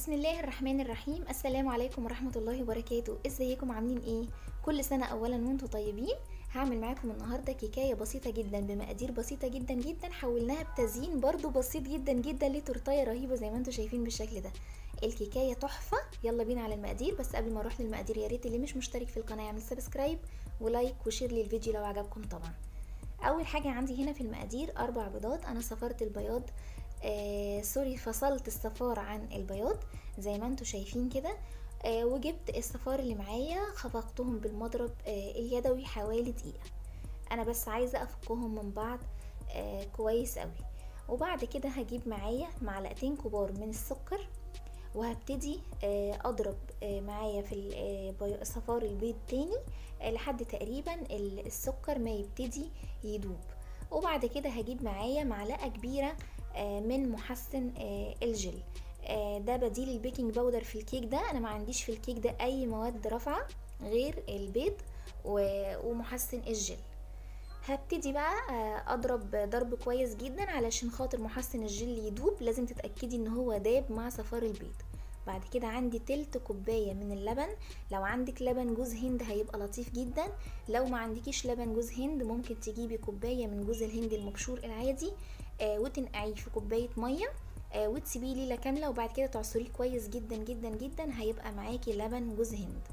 بسم الله الرحمن الرحيم السلام عليكم ورحمة الله وبركاته ازيكم عاملين ايه كل سنة اولا وانتم طيبين هعمل معاكم النهاردة كيكاية بسيطة جدا بمقادير بسيطة جدا جدا حولناها بتزيين برضو بسيط جدا جدا لتورتاية رهيبة زي ما انتم شايفين بالشكل ده الكيكاية تحفة يلا بينا على المقادير بس قبل ما اروح للمقادير يا ريت اللي مش مشترك في القناة يعمل سبسكرايب ولايك وشير للفيديو لو عجبكم طبعا اول حاجة عندي هنا في المقادير اربع بيضات انا صفرت البياض آه سوري فصلت الصفار عن البياض زي ما انتم شايفين كده آه وجبت الصفار اللي معايا خفقتهم بالمضرب آه اليدوي حوالي دقيقة انا بس عايزة افكهم من بعض آه كويس قوي وبعد كده هجيب معايا معلقتين كبار من السكر وهبتدي آه اضرب آه معايا في آه صفار البيض تاني آه لحد تقريبا السكر ما يبتدي يدوب وبعد كده هجيب معايا معلقة كبيرة من محسن الجل ده بديل البيكنج باودر في الكيك ده انا ما عنديش في الكيك ده اي مواد رافعه غير البيض ومحسن الجل هبتدي بقى اضرب ضرب كويس جدا علشان خاطر محسن الجل يدوب لازم تتاكدي ان هو داب مع صفار البيض بعد كده عندي تلت كوبايه من اللبن لو عندك لبن جوز هند هيبقى لطيف جدا لو ما عندكيش لبن جوز هند ممكن تجيبي كوبايه من جوز الهند المبشور العادي آه وتنقعيه في كوبايه ميه آه وتسيبيه ليله كامله وبعد كده تعصريه كويس جدا جدا جدا هيبقى معاكي لبن جوز هند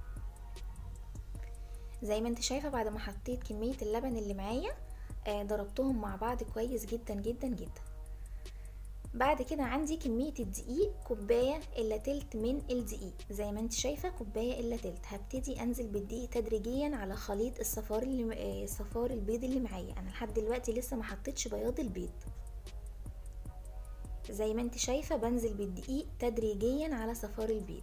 زي ما انت شايفه بعد ما حطيت كميه اللبن اللي معايا آه ضربتهم مع بعض كويس جدا جدا جدا بعد كده عندي كمية الدقيق كوباية إلا تلت من الدقيق زي ما انت شايفة كوباية إلا تلت هبتدي أنزل بالدقيق تدريجيا على خليط الصفار اللي صفار البيض اللي معايا أنا لحد دلوقتي لسه ما حطيتش بياض البيض زي ما انت شايفة بنزل بالدقيق تدريجيا على صفار البيض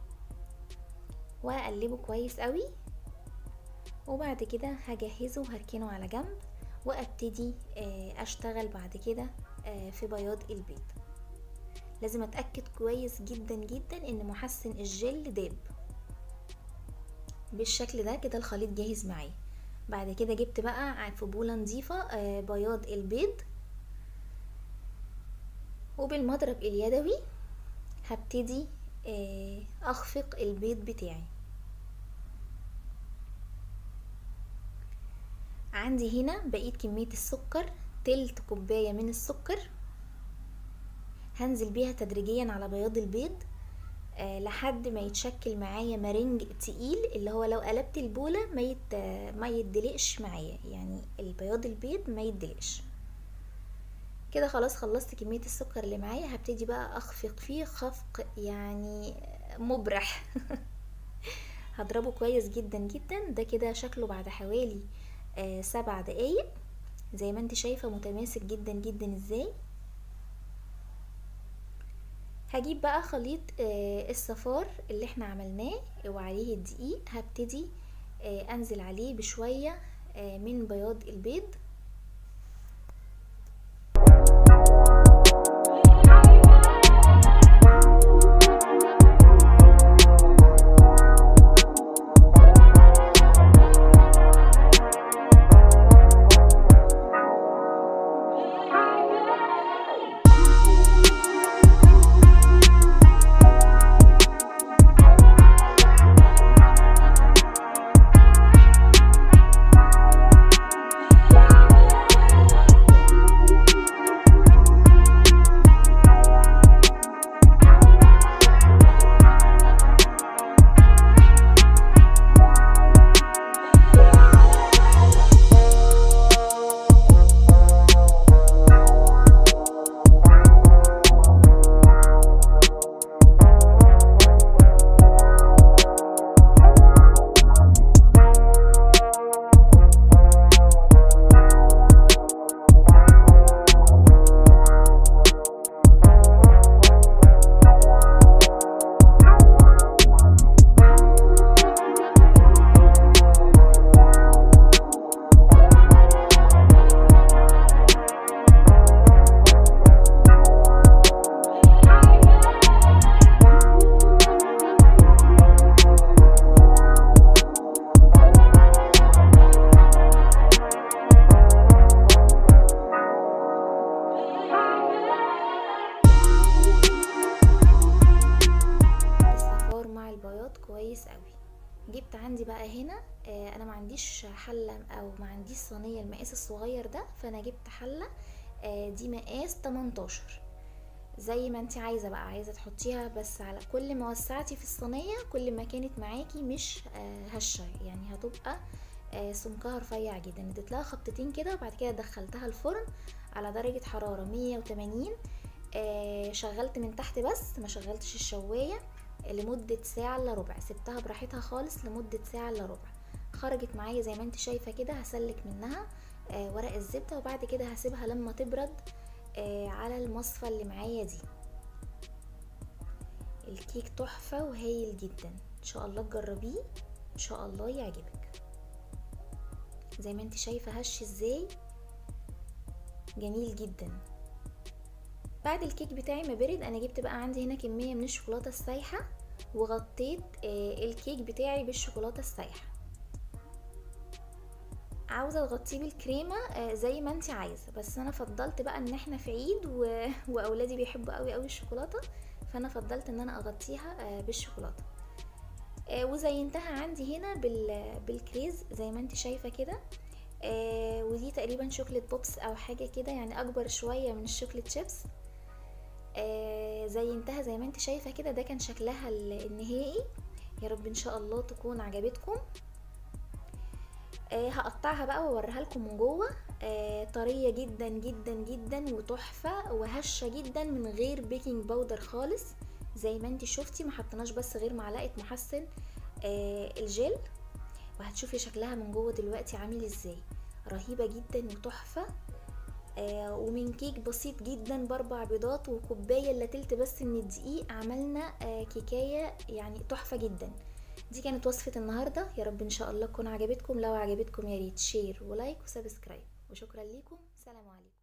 وأقلبه كويس قوي وبعد كده هجهزه وهركنه على جنب وابتدي اشتغل بعد كده في بياض البيض لازم اتاكد كويس جدا جدا ان محسن الجل داب بالشكل ده كده الخليط جاهز معايا بعد كده جبت بقى في بوله نظيفه بياض البيض وبالمضرب اليدوي هبتدي اخفق البيض بتاعي عندي هنا بقيت كمية السكر تلت كوباية من السكر هنزل بيها تدريجيا على بياض البيض أه لحد ما يتشكل معايا مارينج تقيل اللي هو لو قلبت البولة ما يت... ما يدلقش معايا يعني البياض البيض ما يدلقش كده خلاص خلصت كمية السكر اللي معايا هبتدي بقى اخفق فيه خفق يعني مبرح هضربه كويس جدا جدا ده كده شكله بعد حوالي آه سبع دقايق زي ما انت شايفة متماسك جدا جدا ازاي هجيب بقى خليط آه الصفار اللي احنا عملناه وعليه الدقيق هبتدي آه انزل عليه بشوية آه من بياض البيض هنا آه، انا ما عنديش حله او ما عنديش صينيه المقاس الصغير ده فانا جبت حله آه، دي مقاس 18 زي ما انت عايزه بقى عايزه تحطيها بس على كل ما وسعتي في الصينيه كل ما كانت معاكي مش آه، هشه يعني هتبقى آه، سمكها رفيع جدا اديت لها خبطتين كده وبعد كده دخلتها الفرن على درجه حراره 180 آه، شغلت من تحت بس ما شغلتش الشوايه لمدة ساعة الا ربع سبتها براحتها خالص لمدة ساعة الا ربع خرجت معايا زي ما انت شايفة كده هسلك منها آه ورق الزبدة وبعد كده هسيبها لما تبرد آه على المصفى اللي معايا دي الكيك تحفة وهايل جدا ان شاء الله تجربيه ان شاء الله يعجبك زي ما انت شايفة هش ازاي جميل جدا بعد الكيك بتاعي ما برد انا جبت بقى عندي هنا كميه من الشوكولاته السايحه وغطيت آه الكيك بتاعي بالشوكولاته السايحه عاوزه تغطيه بالكريمه آه زي ما انت عايزه بس انا فضلت بقى ان احنا في عيد و... واولادي بيحبوا قوي قوي الشوكولاته فانا فضلت ان انا اغطيها آه بالشوكولاته آه وزينتها عندي هنا بال... بالكريز زي ما انت شايفه كده آه ودي تقريبا شوكليت بوبس او حاجه كده يعني اكبر شويه من الشوكليت شيبس آه زينتها زي ما انت شايفه كده ده كان شكلها النهائي يا رب ان شاء الله تكون عجبتكم آه هقطعها بقى واوريها لكم من جوه آه طريه جدا جدا جدا وتحفه وهشه جدا من غير بيكنج باودر خالص زي ما انت شفتي ما حطيناش بس غير معلقه محسن آه الجل وهتشوفي شكلها من جوه دلوقتي عامل ازاي رهيبه جدا وتحفه آه ومن كيك بسيط جدا باربع بيضات وكوبايه الا تلت بس من الدقيق عملنا آه كيكايه يعني تحفه جدا دي كانت وصفه النهارده يا رب ان شاء الله تكون عجبتكم لو عجبتكم يا ريت شير ولايك وسبسكرايب وشكرا ليكم سلام عليكم